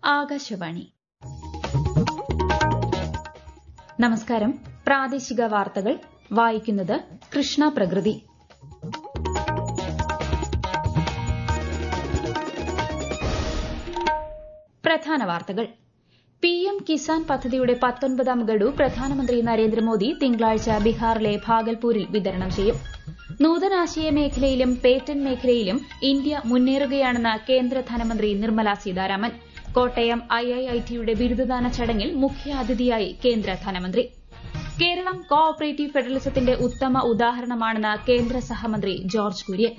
ആകാശവാണി നമസ്കാരം പ്രാദേശിക വാർത്തകൾ വായിക്കുന്നത് കൃഷ്ണ പ്രകൃതി പ്രധാന വാർത്തകൾ പിഎം കിസാൻ പദ്ധതിയുടെ പത്തൊൻപതാം ഗഡു പ്രധാനമന്ത്രി നരേന്ദ്രമോദി തിങ്കളാഴ്ച ബീഹാറിലെ ഭാഗൽപൂരിൽ വിതരണം ചെയ്യും നൂതനാശയ മേഖലയിലും പേറ്റന്റ് മേഖലയിലും ഇന്ത്യ മുന്നേറുകയാണെന്ന് കേന്ദ്ര ധനമന്ത്രി നിർമ്മല സീതാരാമൻ കോട്ടയം ഐഐഐടിയുടെ ബിരുദദാന ചടങ്ങിൽ മുഖ്യാതിഥിയായി കേന്ദ്ര ധനമന്ത്രി കേരളം കോ ഓപ്പറേറ്റീവ് ഫെഡറലിസത്തിന്റെ ഉത്തമ ഉദാഹരണമാണെന്ന് കേന്ദ്ര സഹമന്ത്രി ജോർജ് കുര്യൻ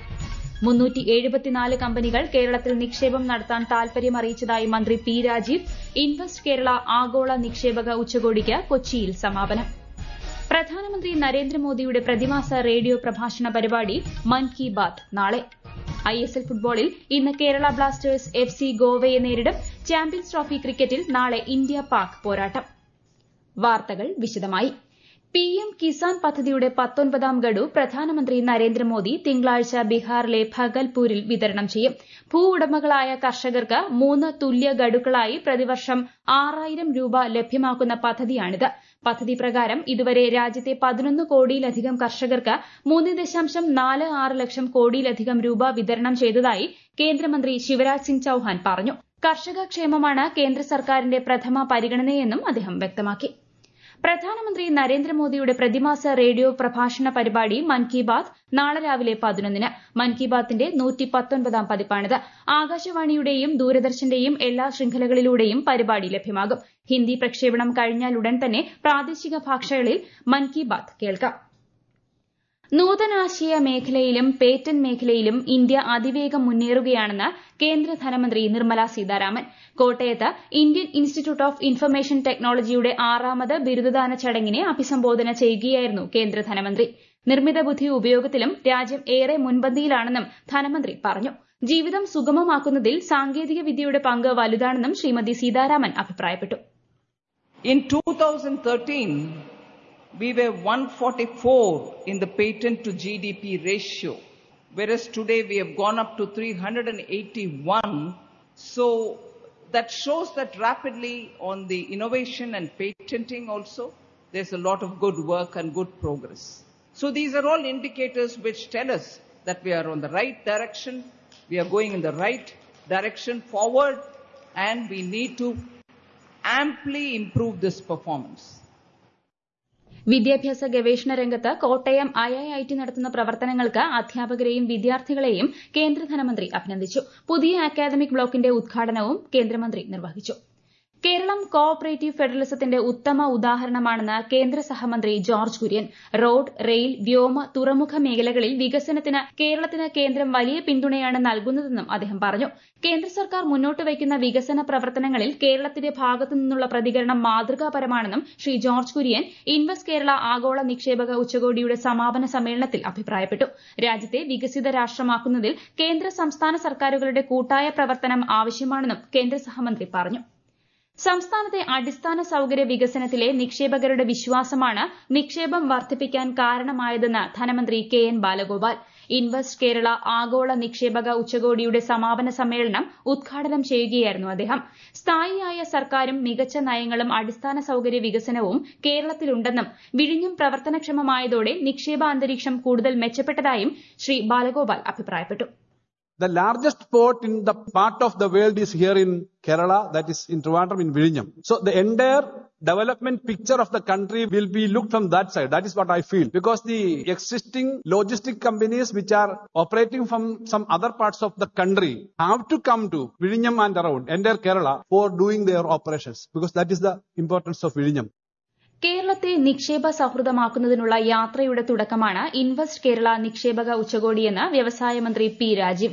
കമ്പനികൾ കേരളത്തിൽ നിക്ഷേപം നടത്താൻ താൽപര്യമറിയിച്ചതായി മന്ത്രി പി രാജീവ് ഇൻവെസ്റ്റ് കേരള ആഗോള നിക്ഷേപക ഉച്ചകോടിക്ക് കൊച്ചിയിൽ സമാപനം പ്രധാനമന്ത്രി നരേന്ദ്രമോദിയുടെ പ്രതിമാസ റേഡിയോ പ്രഭാഷണ പരിപാടി മൻ കി ബാത് നാളെ ഐഎസ്എൽ ഫുട്ബോളിൽ ഇന്ന് കേരള ബ്ലാസ്റ്റേഴ്സ് എഫ് സി ഗോവയെ നേരിടും ചാമ്പ്യൻസ് ട്രോഫി ക്രിക്കറ്റിൽ നാളെ ഇന്ത്യ പാക് പോരാട്ടം വാർത്തകൾ വിശദമായി പിഎം കിസാൻ പദ്ധതിയുടെ പത്തൊൻപതാം ഗഡു പ്രധാനമന്ത്രി നരേന്ദ്രമോദി തിങ്കളാഴ്ച ബീഹാറിലെ ഭഗൽപൂരിൽ വിതരണം ചെയ്യും ഭൂ ഉടമകളായ കർഷകർക്ക് മൂന്ന് തുല്യ ഗഡുക്കളായി പ്രതിവർഷം ആറായിരം രൂപ ലഭ്യമാക്കുന്ന പദ്ധതിയാണിത് പദ്ധതി പ്രകാരം ഇതുവരെ രാജ്യത്തെ പതിനൊന്ന് കോടിയിലധികം കർഷകർക്ക് മൂന്ന് ദശാംശം നാല് ആറ് ലക്ഷം കോടിയിലധികം രൂപ വിതരണം ചെയ്തതായി കേന്ദ്രമന്ത്രി ശിവരാജ് സിംഗ് ചൌഹാൻ പറഞ്ഞു കർഷക ക്ഷേമമാണ് കേന്ദ്ര സർക്കാരിന്റെ പ്രഥമ പരിഗണനയെന്നും അദ്ദേഹം വ്യക്തമാക്കി പ്രധാനമന്ത്രി നരേന്ദ്രമോദിയുടെ പ്രതിമാസ റേഡിയോ പ്രഭാഷണ പരിപാടി മൻ കി ബാത് നാളെ രാവിലെ പതിനൊന്നിന് മൻ കി ബാത്തിന്റെ നൂറ്റി പത്തൊൻപതാം പതിപ്പാണിത് ആകാശവാണിയുടെയും ദൂരദർശന്റെയും എല്ലാ ശൃംഖലകളിലൂടെയും പരിപാടി ലഭ്യമാകും ഹിന്ദി പ്രക്ഷേപണം കഴിഞ്ഞാലുടൻ തന്നെ പ്രാദേശിക ഭാഷകളിൽ മൻ കി ബാത് കേൾക്കാം നൂതനാശയ മേഖലയിലും പേറ്റന്റ് മേഖലയിലും ഇന്ത്യ അതിവേഗം മുന്നേറുകയാണെന്ന് കേന്ദ്ര ധനമന്ത്രി നിർമ്മല സീതാരാമൻ കോട്ടയത്ത് ഇന്ത്യൻ ഇൻസ്റ്റിറ്റ്യൂട്ട് ഓഫ് ഇൻഫർമേഷൻ ടെക്നോളജിയുടെ ആറാമത് ബിരുദദാന ചടങ്ങിനെ അഭിസംബോധന ചെയ്യുകയായിരുന്നു കേന്ദ്ര ധനമന്ത്രി നിർമ്മിത ബുദ്ധി ഉപയോഗത്തിലും രാജ്യം ഏറെ മുൻപന്തിയിലാണെന്നും ധനമന്ത്രി പറഞ്ഞു ജീവിതം സുഗമമാക്കുന്നതിൽ സാങ്കേതിക വിദ്യയുടെ പങ്ക് വലുതാണെന്നും ശ്രീമതി സീതാരാമൻ അഭിപ്രായപ്പെട്ടു In 2013, we were 144 in the patent to GDP ratio, whereas today we have gone up to 381. So that shows that rapidly on the innovation and patenting also, there's a lot of good work and good progress. So these are all indicators which tell us that we are on the right direction, we are going in the right direction forward, and we need to amply improve this performance. വിദ്യാഭ്യാസ ഗവേഷണ രംഗത്ത് Kottayam IIIT നടത്തുന്ന പ്രവർത്തനങ്ങൾക്ക് അധ്യാപകരെയും വിദ്യാർത്ഥികളെയും കേന്ദ്ര ധനമന്ത്രി അഭിനന്ദിച്ചു പുതിയ അക്കാദമിക് ബ്ലോക്കിന്റെ ഉദ്ഘാടനവും കേന്ദ്രമന്ത്രി നിർവഹിച്ചു കേരളം കോ ഓപ്പറേറ്റീവ് ഫെഡറലിസത്തിന്റെ ഉത്തമ ഉദാഹരണമാണെന്ന് കേന്ദ്ര സഹമന്ത്രി ജോർജ് കുര്യൻ റോഡ് റെയിൽ വ്യോമ തുറമുഖ മേഖലകളിൽ വികസനത്തിന് കേരളത്തിന് കേന്ദ്രം വലിയ പിന്തുണയാണ് നൽകുന്നതെന്നും അദ്ദേഹം പറഞ്ഞു കേന്ദ്ര സർക്കാർ മുന്നോട്ട് വയ്ക്കുന്ന വികസന പ്രവർത്തനങ്ങളിൽ കേരളത്തിന്റെ ഭാഗത്തു നിന്നുള്ള പ്രതികരണം മാതൃകാപരമാണെന്നും ശ്രീ ജോർജ് കുര്യൻ ഇൻവെസ്റ്റ് കേരള ആഗോള നിക്ഷേപക ഉച്ചകോടിയുടെ സമാപന സമ്മേളനത്തിൽ അഭിപ്രായപ്പെട്ടു രാജ്യത്തെ വികസിത രാഷ്ട്രമാക്കുന്നതിൽ കേന്ദ്ര സംസ്ഥാന സർക്കാരുകളുടെ കൂട്ടായ പ്രവർത്തനം ആവശ്യമാണെന്നും കേന്ദ്ര സഹമന്ത്രി പറഞ്ഞു സംസ്ഥാനത്തെ അടിസ്ഥാന സൌകര്യ വികസനത്തിലെ നിക്ഷേപകരുടെ വിശ്വാസമാണ് നിക്ഷേപം വർദ്ധിപ്പിക്കാൻ കാരണമായതെന്ന് ധനമന്ത്രി K N Balagopal invest Kerala ആഗോള നിക്ഷേപക ഉച്ചകോടിയുടെ സമാപന സമ്മേളനം ഉദ്ഘാടനം ചെയ്യുകയായിരുന്നു അദ്ദേഹം സ്ഥായിയായ സർക്കാരും മികച്ച നയങ്ങളും അടിസ്ഥാന സൌകര്യ വികസനവും കേരളത്തിലുണ്ടെന്നും വിഴിഞ്ഞം പ്രവർത്തനക്ഷമമായതോടെ നിക്ഷേപ അന്തരീക്ഷം കൂടുതൽ മെച്ചപ്പെട്ടതായും ശ്രീ ബാലഗോപാൽ അഭിപ്രായപ്പെട്ടു The largest port in the part of the world is here in Kerala, that is in Trivandrum in Vizhinjam. So the entire development picture of the country will be looked from that side. That is what I feel. Because the existing logistic companies which are operating from some other parts of the country have to come to Vizhinjam and around, entire Kerala, for doing their operations. Because that is the importance of Vizhinjam. കേരളത്തെ നിക്ഷേപ സൌഹൃദമാക്കുന്നതിനുള്ള യാത്രയുടെ തുടക്കമാണ് invest Kerala നിക്ഷേപക ഉച്ചകോടിയെന്ന് വ്യവസായ മന്ത്രി P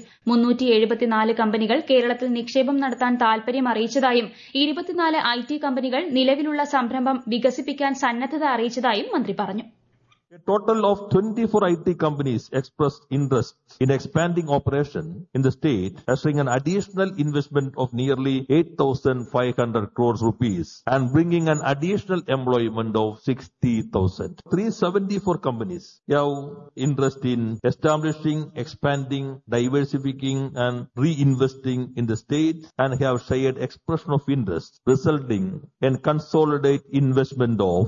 Rajeev കമ്പനികൾ കേരളത്തിൽ നിക്ഷേപം നടത്താൻ താൽപര്യം അറിയിച്ചതായും ഇരുപത്തിനാല് ഐ ടി കമ്പനികൾ നിലവിലുള്ള സംരംഭം വികസിപ്പിക്കാൻ സന്നദ്ധത അറിയിച്ചതായും മന്ത്രി പറഞ്ഞു total of 24 IT companies expressed interest in expanding operation in the state, ushering an additional investment of nearly 8,500 crores rupees and bringing an additional employment of 60,000. 374 companies have interest in establishing, expanding, diversifying and reinvesting in the state and have shared expression of interest, resulting in consolidate investment of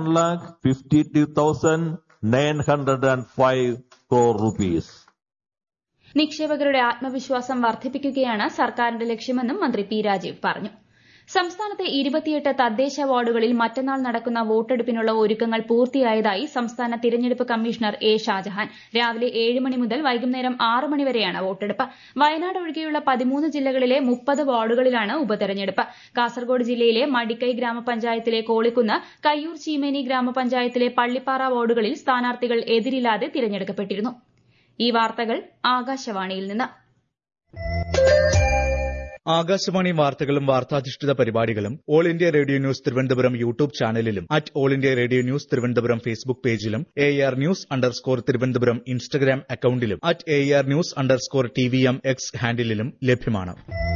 1,52,905 crore rupees. നിക്ഷേപകരുടെ ആത്മവിശ്വാസം വർദ്ധിപ്പിക്കുകയാണ് സർക്കാരിന്റെ ലക്ഷ്യമെന്നും മന്ത്രി P Rajeev പറഞ്ഞു സംസ്ഥാനത്തെ ഇരുപത്തിയെട്ട് തദ്ദേശ വാർഡുകളിൽ മറ്റന്നാൾ നടക്കുന്ന വോട്ടെടുപ്പിനുള്ള ഒരുക്കങ്ങൾ പൂർത്തിയായതായി സംസ്ഥാന തിരഞ്ഞെടുപ്പ് കമ്മീഷണർ എ ഷാജഹാൻ രാവിലെ ഏഴ് മണി മുതൽ വൈകുന്നേരം ആറ് മണി വരെയാണ് വോട്ടെടുപ്പ് വയനാട് ഒഴികെയുള്ള പതിമൂന്ന് ജില്ലകളിലെ മുപ്പത് വാർഡുകളിലാണ് ഉപതെരഞ്ഞെടുപ്പ് കാസർഗോഡ് ജില്ലയിലെ മടിക്കൈ ഗ്രാമപഞ്ചായത്തിലെ കോളിക്കുന്ന് കയ്യൂർ ചീമേനി ഗ്രാമപഞ്ചായത്തിലെ പള്ളിപ്പാറ വാർഡുകളിൽ സ്ഥാനാർത്ഥികൾ എതിരില്ലാതെ തിരഞ്ഞെടുക്കപ്പെട്ടിരുന്നു ഈ വാർത്തകൾ ആകാശവാണിയിൽ നിന്ന് ആകാശവാണി വാർത്തകളും വാർത്താധിഷ്ഠിത പരിപാടികളും All India Radio news Thiruvananthapuram YouTube ചാനലിലും at All India Radio news Thiruvananthapuram Facebook പേജിലും A R news underscore Thiruvananthapuram Instagram അക്കൌണ്ടിലും at A R news underscore T V M X ഹാൻഡിലും ലഭ്യമാണ്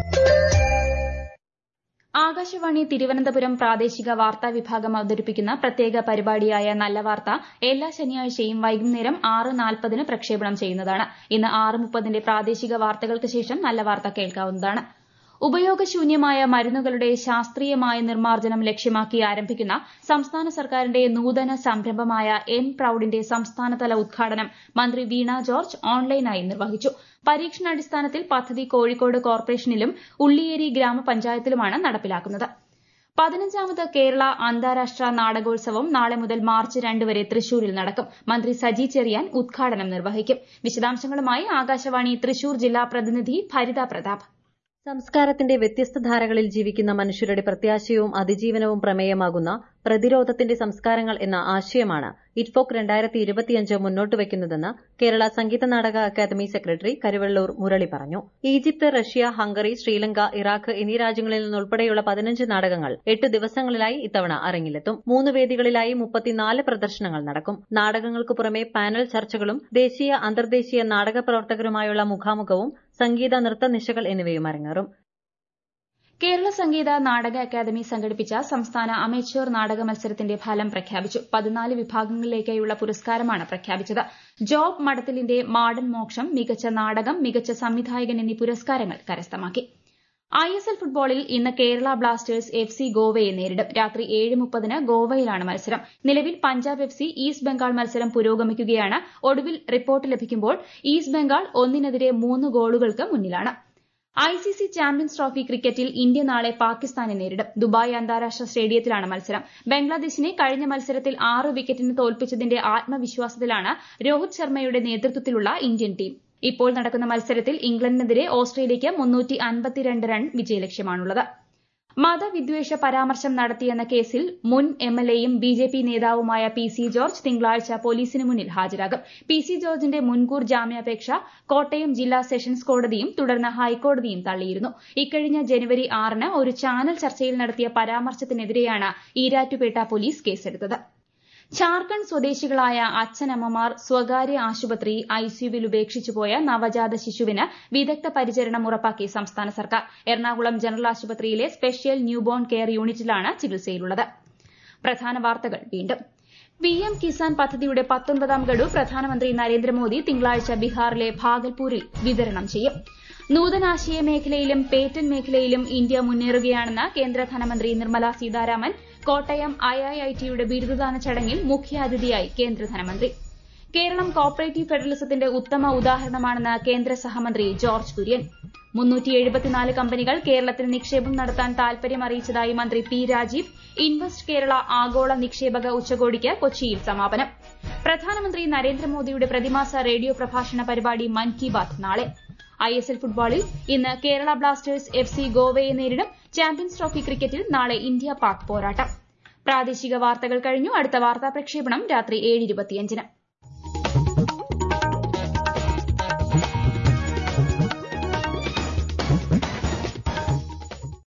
ആകാശവാണി തിരുവനന്തപുരം പ്രാദേശിക വാർത്താ വിഭാഗം അവതരിപ്പിക്കുന്ന പ്രത്യേക പരിപാടിയായ നല്ല വാർത്ത എല്ലാ ശനിയാഴ്ചയും വൈകുന്നേരം ആറ് നാൽപ്പതിന് പ്രക്ഷേപണം ചെയ്യുന്നതാണ് ഇന്ന് ആറ് മുപ്പതിന്റെ പ്രാദേശിക വാർത്തകൾക്ക് ശേഷം നല്ല വാർത്ത കേൾക്കാവുന്നതാണ് ഉപയോഗശൂന്യമായ മരുന്നുകളുടെ ശാസ്ത്രീയമായ നിർമ്മാർജ്ജനം ലക്ഷ്യമാക്കി ആരംഭിക്കുന്ന സംസ്ഥാന സർക്കാരിന്റെ നൂതന സംരംഭമായ എം പ്രൌഡിന്റെ സംസ്ഥാനതല ഉദ്ഘാടനം മന്ത്രി വീണ ജോർജ് ഓൺലൈനായി നിർവഹിച്ചു പരീക്ഷണാടിസ്ഥാനത്തിൽ പദ്ധതി കോഴിക്കോട് കോർപ്പറേഷനിലും ഉള്ളിയേരി ഗ്രാമപഞ്ചായത്തിലുമാണ് നടപ്പിലാക്കുന്നത് പതിനഞ്ചാമത് കേരള അന്താരാഷ്ട്ര നാടകോത്സവം നാളെ മുതൽ മാർച്ച് രണ്ട് വരെ തൃശൂരിൽ നടക്കും മന്ത്രി സജി ചെറിയാൻ ഉദ്ഘാടനം നിർവഹിക്കും വിശദാംശങ്ങളുമായി ആകാശവാണി തൃശൂർ ജില്ലാ പ്രതിനിധി ഭരിത പ്രതാപ് സംസ്കാരത്തിന്റെ വ്യത്യസ്ത ധാരകളിൽ ജീവിക്കുന്ന മനുഷ്യരുടെ പ്രത്യാശയവും അതിജീവനവും പ്രമേയമാകുന്ന പ്രതിരോധത്തിന്റെ സംസ്കാരങ്ങൾ എന്ന ആശയമാണ് ഇറ്റ്ഫോക് രണ്ടായിരത്തി ഇരുപത്തിയഞ്ച് മുന്നോട്ട് വയ്ക്കുന്നതെന്ന് കേരള സംഗീത നാടക അക്കാദമി സെക്രട്ടറി കരുവള്ളൂർ മുരളി പറഞ്ഞു Egypt Russia Hungary Sri Lanka Iraq എന്നീ രാജ്യങ്ങളിൽ നിന്നുൾപ്പെടെയുള്ള പതിനഞ്ച് നാടകങ്ങൾ എട്ട് ദിവസങ്ങളിലായി ഇത്തവണ അരങ്ങിലെത്തും മൂന്ന് വേദികളിലായി മുപ്പത്തിനാല് പ്രദർശനങ്ങൾ നടക്കും നാടകങ്ങൾക്ക് പുറമെ പാനൽ ചർച്ചകളും ദേശീയ അന്തർദേശീയ നാടക പ്രവർത്തകരുമായുള്ള മുഖാമുഖവും സംഗീത നൃത്ത നിശകൾ എന്നിവയും അരങ്ങേറും കേരള സംഗീത നാടക അക്കാദമി സംഘടിപ്പിച്ച സംസ്ഥാന അമേച്വർ നാടക മത്സരത്തിന്റെ ഫലം പ്രഖ്യാപിച്ചു പതിനാല് വിഭാഗങ്ങളിലേക്കായുള്ള പുരസ്കാരമാണ് പ്രഖ്യാപിച്ചത് ജോബ് മടത്തിലിന്റെ മാടൻ മോക്ഷം മികച്ച നാടകം മികച്ച സംവിധായകൻ എന്നീ പുരസ്കാരങ്ങൾ കരസ്ഥമാക്കി ഐ എസ് എൽ ഫുട്ബോളിൽ ഇന്ന് കേരള ബ്ലാസ്റ്റേഴ്സ് എഫ് സി ഗോവയെ നേരിടും രാത്രി ഏഴ് മുപ്പതിന് ഗോവയിലാണ് മത്സരം നിലവിൽ Punjab F C East Bengal മത്സരം പുരോഗമിക്കുകയാണ് ഒടുവിൽ റിപ്പോർട്ട് ലഭിക്കുമ്പോൾ ഈസ്റ്റ് ബംഗാൾ ഒന്നിനെതിരെ മൂന്ന് ഗോളുകൾക്ക് മുന്നിലാണ് ഐസിസി ചാമ്പ്യൻസ് ട്രോഫി ക്രിക്കറ്റിൽ ഇന്ത്യ നാളെ പാകിസ്ഥാനെ നേരിടും ദുബായ് അന്താരാഷ്ട്ര സ്റ്റേഡിയത്തിലാണ് മത്സരം ബംഗ്ലാദേശിനെ കഴിഞ്ഞ മത്സരത്തിൽ ആറ് വിക്കറ്റിന് തോൽപ്പിച്ചതിന്റെ ആത്മവിശ്വാസത്തിലാണ് രോഹിത് ശർമ്മയുടെ നേതൃത്വത്തിലുള്ള ഇന്ത്യൻ ടീം ഇപ്പോൾ നടക്കുന്ന മത്സരത്തിൽ ഇംഗ്ലണ്ടിനെതിരെ ഓസ്ട്രേലിയയ്ക്ക് റൺ വിജയലക്ഷ്യമാണുള്ളത് മതവിദ്വേഷ പരാമർശം നടത്തിയെന്ന കേസിൽ മുൻ എംഎൽഎയും ബിജെപി നേതാവുമായ പി സി ജോർജ് തിങ്കളാഴ്ച പോലീസിന് മുന്നിൽ ഹാജരാകും പി സി ജോർജിന്റെ മുൻകൂർ ജാമ്യാപേക്ഷ കോട്ടയം ജില്ലാ സെഷൻസ് കോടതിയും തുടർന്ന് ഹൈക്കോടതിയും തള്ളിയിരുന്നു ഇക്കഴിഞ്ഞ ജനുവരി ആറിന് ഒരു ചാനൽ ചർച്ചയിൽ നടത്തിയ പരാമർശത്തിനെതിരെയാണ് ഈരാറ്റുപേട്ട പോലീസ് കേസെടുത്തത് ഝാർഖണ്ഡ് സ്വദേശികളായ അച്ഛനമ്മമാർ സ്വകാര്യ ആശുപത്രി ഐസിയുവിൽ ഉപേക്ഷിച്ചുപോയ നവജാത ശിശുവിന് വിദഗ്ധ പരിചരണം ഉറപ്പാക്കി സംസ്ഥാന സർക്കാർ എറണാകുളം ജനറൽ ആശുപത്രിയിലെ സ്പെഷ്യൽ ന്യൂബോൺ കെയർ യൂണിറ്റിലാണ് ചികിത്സയിലുള്ളത് പ്രധാന വാർത്തകൾ വീണ്ടും പിഎം കിസാൻ പദ്ധതിയുടെ പത്തൊൻപതാം ഗഡു പ്രധാനമന്ത്രി നരേന്ദ്രമോദി തിങ്കളാഴ്ച ബീഹാറിലെ ഭാഗൽപൂരിൽ വിതരണം ചെയ്യും നൂതനാശയ മേഖലയിലും പേറ്റന്റ് മേഖലയിലും ഇന്ത്യ മുന്നേറുകയാണെന്ന് കേന്ദ്ര ധനമന്ത്രി നിർമ്മല സീതാരാമൻ കോട്ടയം ഐഐഐടിയുടെ ബിരുദദാന ചടങ്ങിൽ മുഖ്യാതിഥിയായി കേന്ദ്ര ധനമന്ത്രി കേരളം കോപ്പറേറ്റീവ് ഫെഡറലിസത്തിന്റെ ഉത്തമ ഉദാഹരണമാണെന്ന് കേന്ദ്ര സഹമന്ത്രി ജോർജ് കുര്യൻ കമ്പനികൾ കേരളത്തിൽ നിക്ഷേപം നടത്താൻ താൽപര്യം അറിയിച്ചതായി മന്ത്രി പി രാജീവ് ഇൻവെസ്റ്റ് കേരള ആഗോള നിക്ഷേപക ഉച്ചകോടിക്ക് കൊച്ചിയിൽ സമാപനം പ്രധാനമന്ത്രി നരേന്ദ്രമോദിയുടെ പ്രതിമാസ റേഡിയോ പ്രഭാഷണ പരിപാടി മൻ കി ബാത് നാളെ ഐഎസ്എൽ ഫുട്ബോളിൽ ഇന്ന് കേരള ബ്ലാസ്റ്റേഴ്സ് എഫ് സി ഗോവയെ നേരിടും ചാമ്പ്യൻസ് ട്രോഫി ക്രിക്കറ്റിൽ നാളെ ഇന്ത്യ പാക് പോരാട്ടം പ്രാദേശിക വാർത്തകൾ കഴിഞ്ഞു അടുത്ത വാർത്താ പ്രക്ഷേപണം രാത്രി ഏഴ് ഇരുപത്തിയഞ്ചിന്